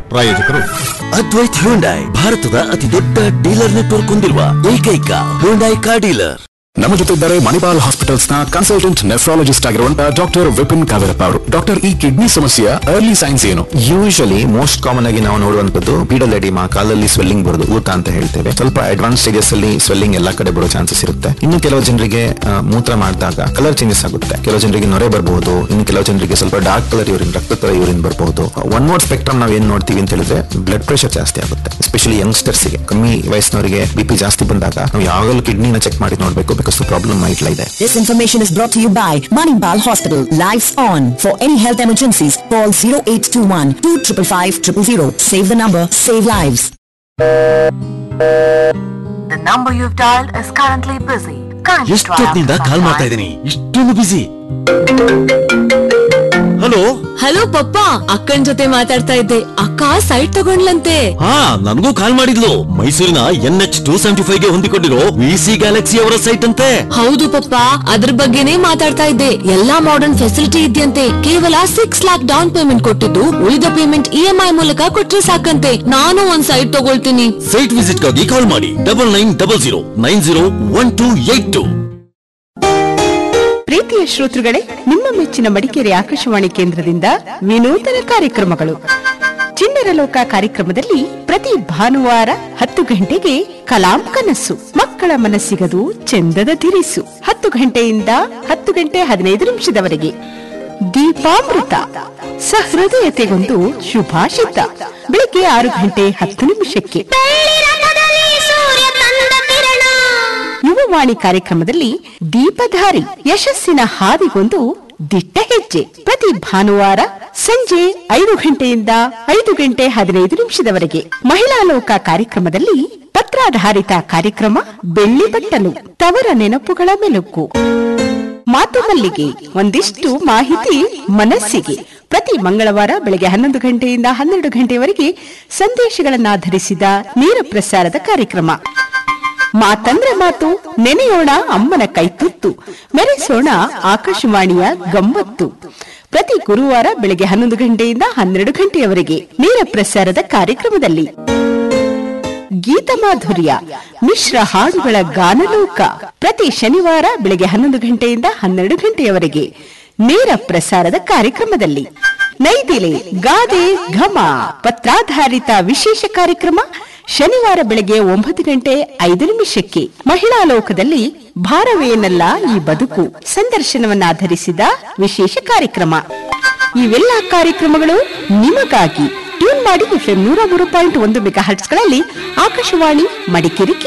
ಪ್ರಾಯೋಜಕರು ಅದ್ವೈತ್ ಹ್ಯುಂಡೈ ಭಾರತದ ಅತಿ ದೊಡ್ಡ ಡೀಲರ್ ನೆಟ್ವರ್ಕ್ ಹೊಂದಿರುವ ಏಕೈಕ ಹ್ಯುಂಡೈ ಕಾರ್ ಡೀಲರ್ ನಮ್ಮ ಜೊತೆ ಇದ್ದಾರೆ ಮಣಿಪಾಲ್ ಹಾಸ್ಪಿಟಲ್ಸ್ ನ ಕನ್ಸಲ್ಟೆಂಟ್ ನೆಫ್ರಾಲಜಿಸ್ಟ್ ಆಗಿರುವಂತಹ ಡಾಕ್ಟರ್ ವಿಪಿನ್ ಕಾವೇರಪ್ಪ ಅವರು ಡಾಕ್ಟರ್ ಈ ಕಿಡ್ನಿ ಸಮಸ್ಯೆಯ ಅರ್ಲಿ ಸೈನ್ಸ್ ಏನು ಯೂಶಲಿ ಮೋಸ್ಟ್ ಕಾಮನ್ ಆಗಿ ನಾವು ನೋಡುವಂತದ್ದು ಪೀಡಲ್ ಎಡಿಮಾ ಕಾಲಲ್ಲಿ ಸ್ವೆಲ್ಲಿಂಗ್ ಬರೋದು ಊತ ಅಂತ ಹೇಳ್ತೇವೆ ಸ್ವಲ್ಪ ಅಡ್ವಾನ್ಸ್ ಸ್ಟೇಜಸ್ ಅಲ್ಲಿ ಸ್ವೆಲ್ಲಿಂಗ್ ಎಲ್ಲಾ ಕಡೆ ಬರೋ ಚಾನ್ಸಸ್ ಇರುತ್ತೆ ಇನ್ನು ಕೆಲವು ಜನರಿಗೆ ಆ, ಮೂತ್ರ ಮಾಡಿದಾಗ ಕಲರ್ ಚೇಂಜಸ್ ಆಗುತ್ತೆ ಕೆಲವು ಜನರಿಗೆ ನೊರೆ ಬರಬಹುದು ಇನ್ನು ಕೆಲವು ಜನರಿಗೆ ಸ್ವಲ್ಪ ಡಾರ್ಕ್ ಕಲರ್ ಯೂರಿನ್ ರಕ್ತ ತರ ಯೂರಿನ್ ಬರಬಹುದು ಒನ್ ಮೋರ್ ಸ್ಪೆಕ್ಟ್ರಮ್ ನಾವ್ ಏನ್ ನೋಡ್ತೀವಿ ಅಂತ ಹೇಳಿದ್ರೆ ಬ್ಲಡ್ ಪ್ರೆಷರ್ ಜಾಸ್ತಿ ಆಗುತ್ತೆ ಎಸ್ಪೆಷಲಿ ಯಂಗ್ಸ್ಟರ್ಸ್ ಗೆ ಕಮ್ಮಿ ವಯಸ್ಸಿನವರಿಗೆ ಬಿ ಪಿ ಜಾಸ್ತಿ ಬಂದಾಗ ನಾವು ಯಾವಾಗಲೂ ಕಿಡ್ನಿನ ಚೆಕ್ ಮಾಡಿ ನೋಡಬೇಕು ಬಿಕಾಸ್ ಪ್ರಾಬ್ಲಮ್ ಮೈಟ್ಲ ಇದೆ This information is brought to you by Manipal Hospital. Lights on. For any health emergencies, call 0821 255 000. Save the number, save lives. The number you've dialed is currently busy. Kindly try ಎಷ್ಟೊತ್ತಿನಿಂದ after call some ಮಾಡ್ತಾ time. ಇದ್ದೀನಿ ಇಷ್ಟೊಂದು ಬಿಸಿ hello hello ಪಪ್ಪ ಅಕ್ಕನ್ ಜೊತೆ ಮಾತಾಡ್ತಾ ಇದ್ದೆ ಅಕ್ಕ site ತಗೊಂಡ್ಲಂತೆ ಹಾ ನನಗೂ ಕಾಲ್ ಮಾಡಿದ್ಲು ಮೈಸೂರಿನ N H two seventy five ಗೆ ಹೊಂದಿಕೊಂಡಿರೋ ವಿ ಸಿ ಗ್ಯಾಲಕ್ಸಿ ಅವರ ಸೈಟ್ ಅಂತೆ ಹೌದು ಪಪ್ಪ ಅದ್ರ ಬಗ್ಗೆನೇ ಮಾತಾಡ್ತಾ ಇದ್ದೆ ಎಲ್ಲಾ ಮಾಡರ್ನ್ ಫೆಸಿಲಿಟಿ ಇದೆಯಂತೆ ಕೇವಲ ಸಿಕ್ಸ್ ಲ್ಯಾಕ್ ಡೌನ್ ಪೇಮೆಂಟ್ ಕೊಟ್ಟಿದ್ದು ಉಳಿದ ಪೇಮೆಂಟ್ ಇ ಎಂ ಐ ಮೂಲಕ ಕೊಟ್ರೆ ಸಾಕಂತೆ ನಾನು ಒಂದ್ ಸೈಟ್ ತಗೊಳ್ತೀನಿ ಸೈಟ್ ವಿಸಿಟ್ ಗಾಗಿ ಕಾಲ್ ಮಾಡಿ double nine double zero nine zero one two eight two ಪ್ರೀತಿಯ ಶ್ರೋತೃಗಳೇ ನಿಮ್ಮ ಮೆಚ್ಚಿನ ಮಡಿಕೇರಿ ಆಕಾಶವಾಣಿ ಕೇಂದ್ರದಿಂದ ವಿನೂತನ ಕಾರ್ಯಕ್ರಮಗಳು ಚಿಣ್ಣರ ಲೋಕ ಕಾರ್ಯಕ್ರಮದಲ್ಲಿ ಪ್ರತಿ ಭಾನುವಾರ ಹತ್ತು ಗಂಟೆಗೆ ಕಲಾಂ ಕನಸು ಮಕ್ಕಳ ಮನಸ್ಸಿಗದು ಚಂದದ ತಿರಿಸು ಹತ್ತು ಗಂಟೆಯಿಂದ ಹತ್ತು ಗಂಟೆ ಹದಿನೈದು ನಿಮಿಷದವರೆಗೆ ದೀಪಾಮೃತ ಸಹೃದಯತೆಗೊಂದು ಶುಭಾಷಿತ ಬೆಳಿಗ್ಗೆ ಆರು ಗಂಟೆ ಹತ್ತು ನಿಮಿಷಕ್ಕೆ ಯುವವಾಣಿ ಕಾರ್ಯಕ್ರಮದಲ್ಲಿ ದೀಪಧಾರಿ ಯಶಸ್ಸಿನ ಹಾದಿಗೊಂದು ದಿಟ್ಟ ಹೆಜ್ಜೆ ಪ್ರತಿ ಭಾನುವಾರ ಸಂಜೆ ಐದು ಗಂಟೆಯಿಂದ ಐದು ಗಂಟೆ ಹದಿನೈದು ನಿಮಿಷದವರೆಗೆ ಮಹಿಳಾ ಲೋಕ ಕಾರ್ಯಕ್ರಮದಲ್ಲಿ ಪತ್ರಾಧಾರಿತ ಕಾರ್ಯಕ್ರಮ ಬೆಳ್ಳಿ ಬಟ್ಟಲು ತವರ ನೆನಪುಗಳ ಮೆಲುಕು ಮಾತು ಮಲ್ಲಿಗೆ ಒಂದಿಷ್ಟು ಮಾಹಿತಿ ಮನಸ್ಸಿಗೆ ಪ್ರತಿ ಮಂಗಳವಾರ ಬೆಳಗ್ಗೆ ಹನ್ನೊಂದು ಗಂಟೆಯಿಂದ ಹನ್ನೆರಡು ಗಂಟೆಯವರೆಗೆ ಸಂದೇಶಗಳನ್ನಾಧರಿಸಿದ ನೇರ ಪ್ರಸಾರದ ಕಾರ್ಯಕ್ರಮ ಮಾತಂದ್ರೆ ಮಾತು ನೆನೆಯೋಣ ಅಮ್ಮನ ಕೈತುತ್ತು ಮೆರೆಸೋಣ ಆಕಾಶವಾಣಿಯ ಗಮ್ಮತ್ತು ಪ್ರತಿ ಗುರುವಾರ ಬೆಳಗ್ಗೆ ಹನ್ನೊಂದು ಗಂಟೆಯಿಂದ ಹನ್ನೆರಡು ಗಂಟೆಯವರೆಗೆ ನೇರ ಪ್ರಸಾರದ ಕಾರ್ಯಕ್ರಮದಲ್ಲಿ ಗೀತ ಮಾಧುರ್ಯ ಮಿಶ್ರ ಹಾಡುಗಳ ಗಾನಲೋಕ ಪ್ರತಿ ಶನಿವಾರ ಬೆಳಗ್ಗೆ ಹನ್ನೊಂದು ಗಂಟೆಯಿಂದ ಹನ್ನೆರಡು ಗಂಟೆಯವರೆಗೆ ನೇರ ಪ್ರಸಾರದ ಕಾರ್ಯಕ್ರಮದಲ್ಲಿ ನೈದಿಲೆ ಗಾದೆ ಘಮ ಪತ್ರಾಧಾರಿತ ವಿಶೇಷ ಕಾರ್ಯಕ್ರಮ ಶನಿವಾರ ಬೆಳಗ್ಗೆ ಒಂಬತ್ತು ಗಂಟೆ ಐದು ನಿಮಿಷಕ್ಕೆ ಮಹಿಳಾ ಲೋಕದಲ್ಲಿ ಭಾರವೇನಲ್ಲ ಈ ಬದುಕು ಸಂದರ್ಶನವನ್ನಾಧರಿಸಿದ ವಿಶೇಷ ಕಾರ್ಯಕ್ರಮ ಇವೆಲ್ಲ ಕಾರ್ಯಕ್ರಮಗಳು ನಿಮಗಾಗಿ ಟ್ಯೂನ್ ಮಾಡಿ ಎಫ್ಎಂ ನೂರ ಮೂರು ಪಾಯಿಂಟ್ ಒಂದು ಮೆಗಾ ಹರ್ಟ್ಸ್ಗಳಲ್ಲಿ ಆಕಾಶವಾಣಿ ಮಡಿಕೇರಿ